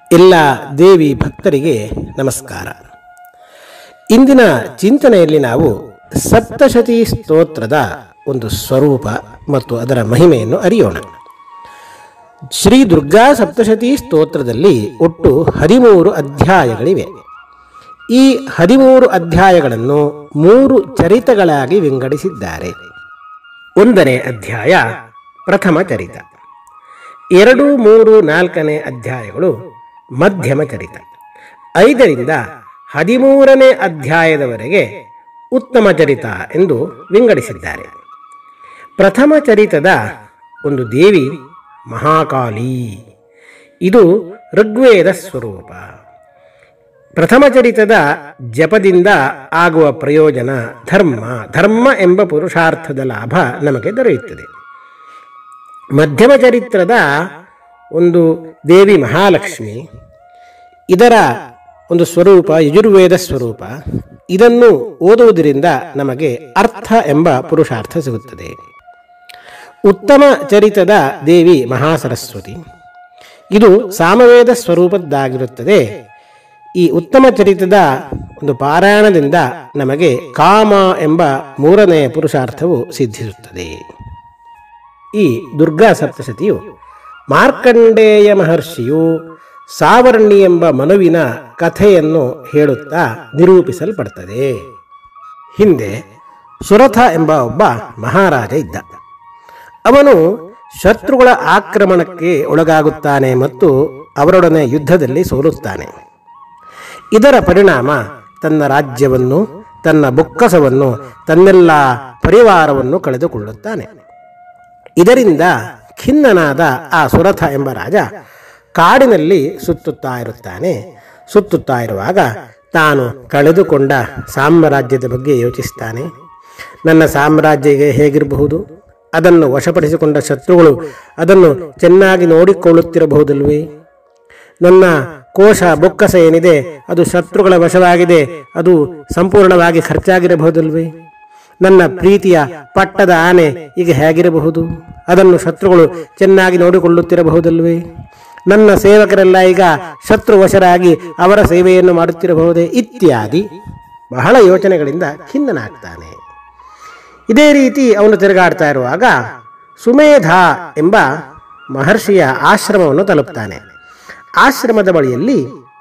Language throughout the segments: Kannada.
ಎಲ್ಲ ದೇವಿ ಭಕ್ತರಿಗೆ ನಮಸ್ಕಾರ ಇಂದಿನ ಚಿಂತನೆಯಲ್ಲಿ ನಾವು ಸಪ್ತಶತಿ ಸ್ತೋತ್ರದ ಒಂದು ಸ್ವರೂಪ ಮತ್ತು ಅದರ ಮಹಿಮೆಯನ್ನು ಅರಿಯೋಣ ಶ್ರೀ ದುರ್ಗಾ ಸಪ್ತಶತಿ ಸ್ತೋತ್ರದಲ್ಲಿ ಒಟ್ಟು ಹದಿಮೂರು ಅಧ್ಯಾಯಗಳಿವೆ ಈ ಹದಿಮೂರು ಅಧ್ಯಾಯಗಳನ್ನು ಮೂರು ಚರಿತಗಳಾಗಿ ವಿಂಗಡಿಸಿದ್ದಾರೆ ಒಂದನೇ ಅಧ್ಯಾಯ ಪ್ರಥಮ ಚರಿತ ಎರಡು ಮೂರು ನಾಲ್ಕನೇ ಅಧ್ಯಾಯಗಳು ಮಧ್ಯಮ ಚರಿತ ಐದರಿಂದ ಹದಿಮೂರನೇ ಅಧ್ಯಾಯದವರೆಗೆ ಉತ್ತಮ ಚರಿತ ಎಂದು ವಿಂಗಡಿಸಿದ್ದಾರೆ ಪ್ರಥಮ ಚರಿತದ ಒಂದು ದೇವಿ ಮಹಾಕಾಳಿ ಇದು ಋಗ್ವೇದ ಸ್ವರೂಪ ಪ್ರಥಮ ಚರಿತದ ಜಪದಿಂದ ಆಗುವ ಪ್ರಯೋಜನ ಧರ್ಮ ಧರ್ಮ ಎಂಬ ಪುರುಷಾರ್ಥದ ಲಾಭ ನಮಗೆ ದೊರೆಯುತ್ತದೆ ಮಧ್ಯಮ ಚರಿತ್ರದ ಒಂದು ದೇವಿ ಮಹಾಲಕ್ಷ್ಮಿ ಇದರ ಒಂದು ಸ್ವರೂಪ ಯಜುರ್ವೇದ ಸ್ವರೂಪ ಇದನ್ನು ಓದುವುದರಿಂದ ನಮಗೆ ಅರ್ಥ ಎಂಬ ಪುರುಷಾರ್ಥ ಸಿಗುತ್ತದೆ ಉತ್ತಮ ಚರಿತದ ದೇವಿ ಮಹಾಸರಸ್ವತಿ ಇದು ಸಾಮವೇದ ಸ್ವರೂಪದ್ದಾಗಿರುತ್ತದೆ ಈ ಉತ್ತಮ ಚರಿತದ ಒಂದು ಪಾರಾಯಣದಿಂದ ನಮಗೆ ಕಾಮ ಎಂಬ ಮೂರನೆಯ ಪುರುಷಾರ್ಥವು ಸಿದ್ಧಿಸುತ್ತದೆ ಈ ದುರ್ಗಾ ಸಪ್ತಶತಿಯು ಮಾರ್ಕಂಡೇಯ ಮಹರ್ಷಿಯು ಸಾವರ್ಣಿ ಎಂಬ ಮನುವಿನ ಕಥೆಯನ್ನು ಹೇಳುತ್ತಾ ನಿರೂಪಿಸಲ್ಪಡ್ತದೆ ಹಿಂದೆ ಸುರಥ ಎಂಬ ಒಬ್ಬ ಮಹಾರಾಜ ಇದ್ದ ಅವನು ಶತ್ರುಗಳ ಆಕ್ರಮಣಕ್ಕೆ ಒಳಗಾಗುತ್ತಾನೆ ಮತ್ತು ಅವರೊಡನೆ ಯುದ್ಧದಲ್ಲಿ ಸೋಲುತ್ತಾನೆ ಇದರ ಪರಿಣಾಮ ತನ್ನ ರಾಜ್ಯವನ್ನು ತನ್ನ ಬೊಕ್ಕಸವನ್ನು ತನ್ನೆಲ್ಲ ಪರಿವಾರವನ್ನು ಕಳೆದುಕೊಳ್ಳುತ್ತಾನೆ ಇದರಿಂದ ಖಿನ್ನನಾದ ಆ ಸುರಥ ಎಂಬ ರಾಜ ಕಾಡಿನಲ್ಲಿ ಸುತ್ತುತ್ತಾ ಇರುತ್ತಾನೆ ಸುತ್ತುತ್ತಾ ಇರುವಾಗ ತಾನು ಕಳೆದುಕೊಂಡ ಸಾಮ್ರಾಜ್ಯದ ಬಗ್ಗೆ ಯೋಚಿಸ್ತಾನೆ ನನ್ನ ಸಾಮ್ರಾಜ್ಯ ಹೇಗಿರಬಹುದು ಅದನ್ನು ವಶಪಡಿಸಿಕೊಂಡ ಶತ್ರುಗಳು ಅದನ್ನು ಚೆನ್ನಾಗಿ ನೋಡಿಕೊಳ್ಳುತ್ತಿರಬಹುದಲ್ವೇ ನನ್ನ ಕೋಶ ಬೊಕ್ಕಸ ಏನಿದೆ ಅದು ಶತ್ರುಗಳ ವಶವಾಗಿದೆ ಅದು ಸಂಪೂರ್ಣವಾಗಿ ಖರ್ಚಾಗಿರಬಹುದಲ್ವೇ ನನ್ನ ಪ್ರೀತಿಯ ಪಟ್ಟದ ಆನೆ ಈಗ ಹೇಗಿರಬಹುದು ಅದನ್ನು ಶತ್ರುಗಳು ಚೆನ್ನಾಗಿ ನೋಡಿಕೊಳ್ಳುತ್ತಿರಬಹುದಲ್ವೇ ನನ್ನ ಸೇವಕರೆಲ್ಲ ಈಗ ಶತ್ರುವಶರಾಗಿ ಅವರ ಸೇವೆಯನ್ನು ಮಾಡುತ್ತಿರಬಹುದೇ ಇತ್ಯಾದಿ ಬಹಳ ಯೋಚನೆಗಳಿಂದ ಖಿನ್ನನಾಗ್ತಾನೆ ಇದೇ ರೀತಿ ಅವನು ತಿರುಗಾಡ್ತಾ ಇರುವಾಗ ಸುಮೇಧ ಎಂಬ ಮಹರ್ಷಿಯ ಆಶ್ರಮವನ್ನು ತಲುಪ್ತಾನೆ ಆಶ್ರಮದ ಬಳಿಯಲ್ಲಿ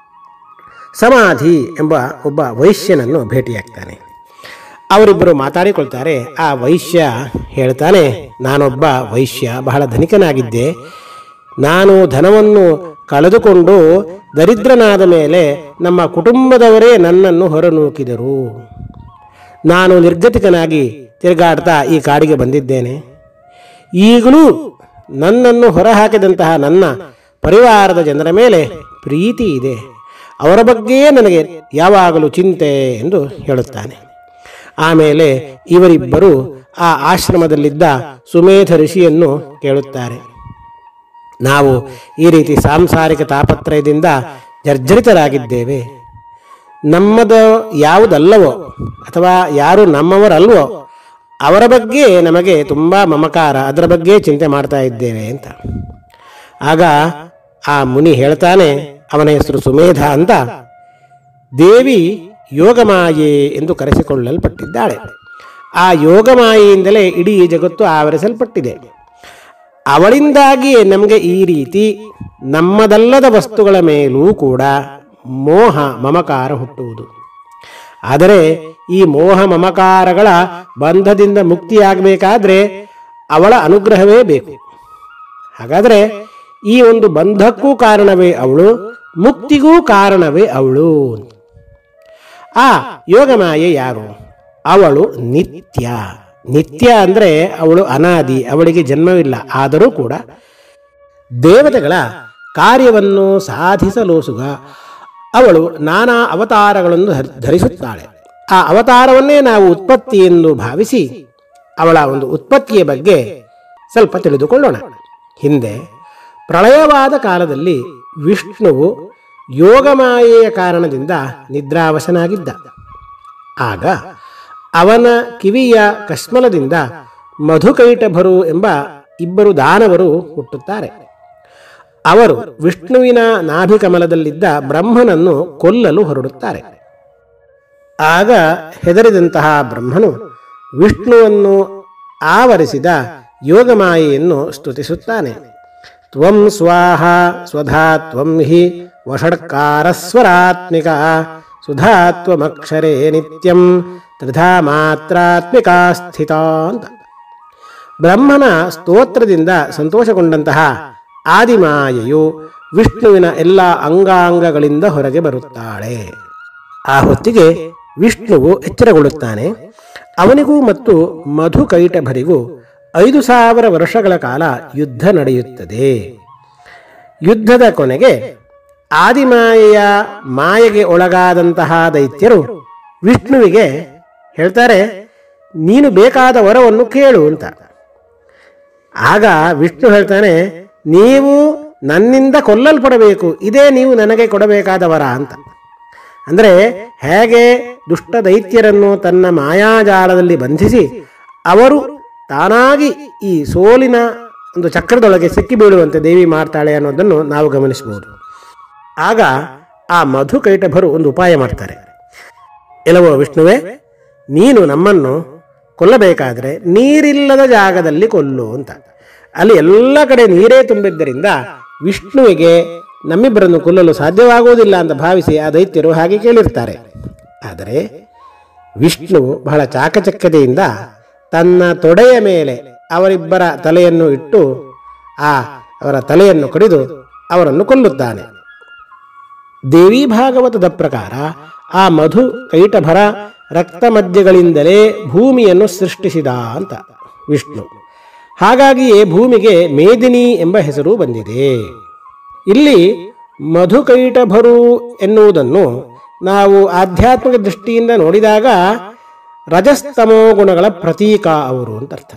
ಸಮಾಧಿ ಎಂಬ ಒಬ್ಬ ವೈಶ್ಯನನ್ನು ಭೇಟಿಯಾಗ್ತಾನೆ ಅವರಿಬ್ಬರು ಮಾತಾಡಿಕೊಳ್ತಾರೆ ಆ ವೈಶ್ಯ ಹೇಳ್ತಾನೆ ನಾನೊಬ್ಬ ವೈಶ್ಯ ಬಹಳ ಧನಿಕನಾಗಿದ್ದೆ ನಾನು ಧನವನ್ನು ಕಳೆದುಕೊಂಡು ದರಿದ್ರನಾದ ಮೇಲೆ ನಮ್ಮ ಕುಟುಂಬದವರೇ ನನ್ನನ್ನು ಹೊರನೂಕಿದರು ನಾನು ನಿರ್ಗತಿಕನಾಗಿ ತಿರುಗಾಡ್ತಾ ಈ ಕಾಡಿಗೆ ಬಂದಿದ್ದೇನೆ ಈಗಲೂ ನನ್ನನ್ನು ಹೊರಹಾಕಿದಂತಹ ನನ್ನ ಪರಿವಾರದ ಜನರ ಮೇಲೆ ಪ್ರೀತಿ ಇದೆ ಅವರ ಬಗ್ಗೆಯೇ ನನಗೆ ಯಾವಾಗಲೂ ಚಿಂತೆ ಎಂದು ಹೇಳುತ್ತಾನೆ ಆಮೇಲೆ ಇವರಿಬ್ಬರು ಆ ಆಶ್ರಮದಲ್ಲಿದ್ದ ಸುಮೇಧ ಋಷಿಯನ್ನು ಕೇಳುತ್ತಾರೆ ನಾವು ಈ ರೀತಿ ಸಾಂಸಾರಿಕ ತಾಪತ್ರಯದಿಂದ ಜರ್ಜರಿತರಾಗಿದ್ದೇವೆ ನಮ್ಮದ ಯಾವುದಲ್ಲವೋ ಅಥವಾ ಯಾರು ನಮ್ಮವರಲ್ವೋ ಅವರ ಬಗ್ಗೆ ನಮಗೆ ತುಂಬ ಮಮಕಾರ ಅದರ ಬಗ್ಗೆ ಚಿಂತೆ ಮಾಡ್ತಾ ಇದ್ದೇವೆ ಅಂತ ಆಗ ಆ ಮುನಿ ಹೇಳ್ತಾನೆ ಅವನ ಹೆಸರು ಸುಮೇಧ ಅಂತ ದೇವಿ ಯೋಗಮಾಯೆ ಎಂದು ಕರೆಸಿಕೊಳ್ಳಲ್ಪಟ್ಟಿದ್ದಾಳೆ ಆ ಯೋಗಮಾಯೆಯಿಂದಲೇ ಇಡೀ ಜಗತ್ತು ಆವರಿಸಲ್ಪಟ್ಟಿದೆ ಅವಳಿಂದಾಗಿಯೇ ನಮಗೆ ಈ ರೀತಿ ನಮ್ಮದಲ್ಲದ ವಸ್ತುಗಳ ಮೇಲೂ ಕೂಡ ಮೋಹ ಮಮಕಾರ ಹುಟ್ಟುವುದು ಆದರೆ ಈ ಮೋಹ ಮಮಕಾರಗಳ ಬಂಧದಿಂದ ಮುಕ್ತಿಯಾಗಬೇಕಾದ್ರೆ ಅವಳ ಅನುಗ್ರಹವೇ ಬೇಕು ಹಾಗಾದರೆ ಈ ಒಂದು ಬಂಧಕ್ಕೂ ಕಾರಣವೇ ಅವಳು ಮುಕ್ತಿಗೂ ಕಾರಣವೇ ಅವಳು ಆ ಯೋಗಮಾಯೆ ಯಾರು ಅವಳು ನಿತ್ಯ ನಿತ್ಯ ಅಂದರೆ ಅವಳು ಅನಾದಿ ಅವಳಿಗೆ ಜನ್ಮವಿಲ್ಲ ಆದರೂ ಕೂಡ ದೇವತೆಗಳ ಕಾರ್ಯವನ್ನು ಸಾಧಿಸಲೋಸುಗ ಅವಳು ನಾನಾ ಅವತಾರಗಳನ್ನು ಧರ್- ಧರಿಸುತ್ತಾಳೆ ಆ ಅವತಾರವನ್ನೇ ನಾವು ಉತ್ಪತ್ತಿ ಎಂದು ಭಾವಿಸಿ ಅವಳ ಒಂದು ಉತ್ಪತ್ತಿಯ ಬಗ್ಗೆ ಸ್ವಲ್ಪ ತಿಳಿದುಕೊಳ್ಳೋಣ ಹಿಂದೆ ಪ್ರಳಯವಾದ ಕಾಲದಲ್ಲಿ ವಿಷ್ಣುವು ಯೋಗಮಾಯೆಯ ಕಾರಣದಿಂದ ನಿದ್ರಾವಶನಾಗಿದ್ದ ಆಗ ಅವನ ಕಿವಿಯ ಕಶ್ಮಲದಿಂದ ಮಧುಕೈಟಭರು ಎಂಬ ಇಬ್ಬರು ದಾನವರು ಹುಟ್ಟುತ್ತಾರೆ ಅವರು ವಿಷ್ಣುವಿನ ನಾಭಿಕಮಲದಲ್ಲಿದ್ದ ಬ್ರಹ್ಮನನ್ನು ಕೊಲ್ಲಲು ಹೊರಡುತ್ತಾರೆ ಆಗ ಹೆದರಿದಂತಹ ಬ್ರಹ್ಮನು ವಿಷ್ಣುವನ್ನು ಆವರಿಸಿದ ಯೋಗಮಾಯೆಯನ್ನು ಸ್ತುತಿಸುತ್ತಾನೆ ತ್ವಂ ಸ್ವಾಹ ಸ್ವಧಾ ತ್ವಂ ಹಿ ವಷಡ್ಕಾರ ಸ್ವರಾತ್ಮಿಕ ಸುಧಾ ತ್ವಮಕ್ಷರೇ ನಿತ್ಯಂ ತ್ರಿಧಾ ಮಾತ್ರಾತ್ಮಿಕಾ ಸ್ಥಿತ ಅಂತ ಬ್ರಹ್ಮನ ಸ್ತೋತ್ರದಿಂದ ಸಂತೋಷಗೊಂಡಂತಹ ಆದಿಮಾಯೆಯು ವಿಷ್ಣುವಿನ ಎಲ್ಲ ಅಂಗಾಂಗಗಳಿಂದ ಹೊರಗೆ ಬರುತ್ತಾಳೆ ಆ ಹೊತ್ತಿಗೆ ವಿಷ್ಣುವು ಎಚ್ಚರಗೊಳ್ಳುತ್ತಾನೆ ಅವನಿಗೂ ಮತ್ತು ಮಧುಕೈಟಭರಿಗೂ ಐದು ಸಾವಿರ ವರ್ಷಗಳ ಕಾಲ ಯುದ್ಧ ನಡೆಯುತ್ತದೆ ಯುದ್ಧದ ಕೊನೆಗೆ ಆದಿಮಾಯೆಯ ಮಾಯೆಗೆ ಒಳಗಾದಂತಹ ದೈತ್ಯರು ವಿಷ್ಣುವಿಗೆ ಹೇಳ್ತಾರೆ ನೀನು ಬೇಕಾದ ವರವನ್ನು ಕೇಳು ಅಂತ ಆಗ ವಿಷ್ಣು ಹೇಳ್ತಾನೆ ನೀವು ನನ್ನಿಂದ ಕೊಲ್ಲಲ್ಪಡಬೇಕು ಇದೇ ನೀವು ನನಗೆ ಕೊಡಬೇಕಾದ ವರ ಅಂತ ಅಂದರೆ ಹೇಗೆ ದುಷ್ಟ ದೈತ್ಯರನ್ನು ತನ್ನ ಮಾಯಾಜಾಲದಲ್ಲಿ ಬಂಧಿಸಿ ಅವರು ತಾನಾಗಿ ಈ ಸೋಲಿನ ಒಂದು ಚಕ್ರದೊಳಗೆ ಸಿಕ್ಕಿ ಬೀಳುವಂತೆ ದೇವಿ ಮಾಡ್ತಾಳೆ ಅನ್ನೋದನ್ನು ನಾವು ಗಮನಿಸಬಹುದು ಆಗ ಆ ಮಧು ಕೈಟಭರು ಒಂದು ಉಪಾಯ ಮಾಡ್ತಾರೆ ಎಲ್ಲವೋ ವಿಷ್ಣುವೇ ನೀನು ನಮ್ಮನ್ನು ಕೊಲ್ಲಬೇಕಾದ್ರೆ ನೀರಿಲ್ಲದ ಜಾಗದಲ್ಲಿ ಕೊಲ್ಲು ಅಂತ ಅಲ್ಲಿ ಎಲ್ಲ ಕಡೆ ನೀರೇ ತುಂಬಿದ್ದರಿಂದ ವಿಷ್ಣುವಿಗೆ ನಮ್ಮಿಬ್ಬರನ್ನು ಕೊಲ್ಲಲು ಸಾಧ್ಯವಾಗುವುದಿಲ್ಲ ಅಂತ ಭಾವಿಸಿ ಆ ದೈತ್ಯರು ಹಾಗೆ ಕೇಳಿರ್ತಾರೆ ಆದರೆ ವಿಷ್ಣು ಬಹಳ ಚಾಕಚಕ್ಯತೆಯಿಂದ ತನ್ನ ತೊಡೆಯ ಮೇಲೆ ಅವರಿಬ್ಬರ ತಲೆಯನ್ನು ಇಟ್ಟು ಆ ಅವರ ತಲೆಯನ್ನು ಕಡಿದು ಅವರನ್ನು ಕೊಲ್ಲುತ್ತಾನೆ ದೇವಿ ಭಾಗವತದ ಪ್ರಕಾರ ಆ ಮಧು ಕೈಟಭರ ರಕ್ತ ಮಧ್ಯಗಳಿಂದಲೇ ಭೂಮಿಯನ್ನು ಸೃಷ್ಟಿಸಿದ ಅಂತ ವಿಷ್ಣು ಹಾಗಾಗಿಯೇ ಭೂಮಿಗೆ ಮೇದಿನಿ ಎಂಬ ಹೆಸರು ಬಂದಿದೆ ಇಲ್ಲಿ ಮಧುಕೈಟಭರು ಎನ್ನುವುದನ್ನು ನಾವು ಆಧ್ಯಾತ್ಮಿಕ ದೃಷ್ಟಿಯಿಂದ ನೋಡಿದಾಗ ರಜಸ್ತಮೋ ಗುಣಗಳ ಪ್ರತೀಕ ಅವರು ಅಂತ ಅರ್ಥ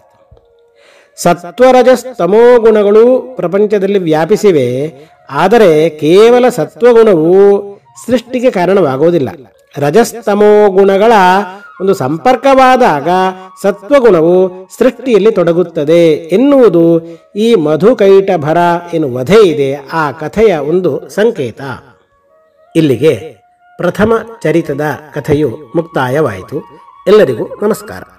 ಸತ್ವರಜಸ್ತಮೋ ಗುಣಗಳು ಪ್ರಪಂಚದಲ್ಲಿ ವ್ಯಾಪಿಸಿವೆ ಆದರೆ ಕೇವಲ ಸತ್ವಗುಣವು ಸೃಷ್ಟಿಗೆ ಕಾರಣವಾಗುವುದಿಲ್ಲ ರಜಸ್ತಮೋ ಗುಣಗಳ ಒಂದು ಸಂಪರ್ಕವಾದಾಗ ಸತ್ವಗುಣವು ಸೃಷ್ಟಿಯಲ್ಲಿ ತೊಡಗುತ್ತದೆ ಎನ್ನುವುದು ಈ ಮಧುಕೈಟಭರ ಏನು ವಧೆ ಇದೆ ಆ ಕಥೆಯ ಒಂದು ಸಂಕೇತ ಇಲ್ಲಿಗೆ ಪ್ರಥಮ ಚರಿತದ ಕಥೆಯು ಮುಕ್ತಾಯವಾಯಿತು ಎಲ್ಲರಿಗೂ ನಮಸ್ಕಾರ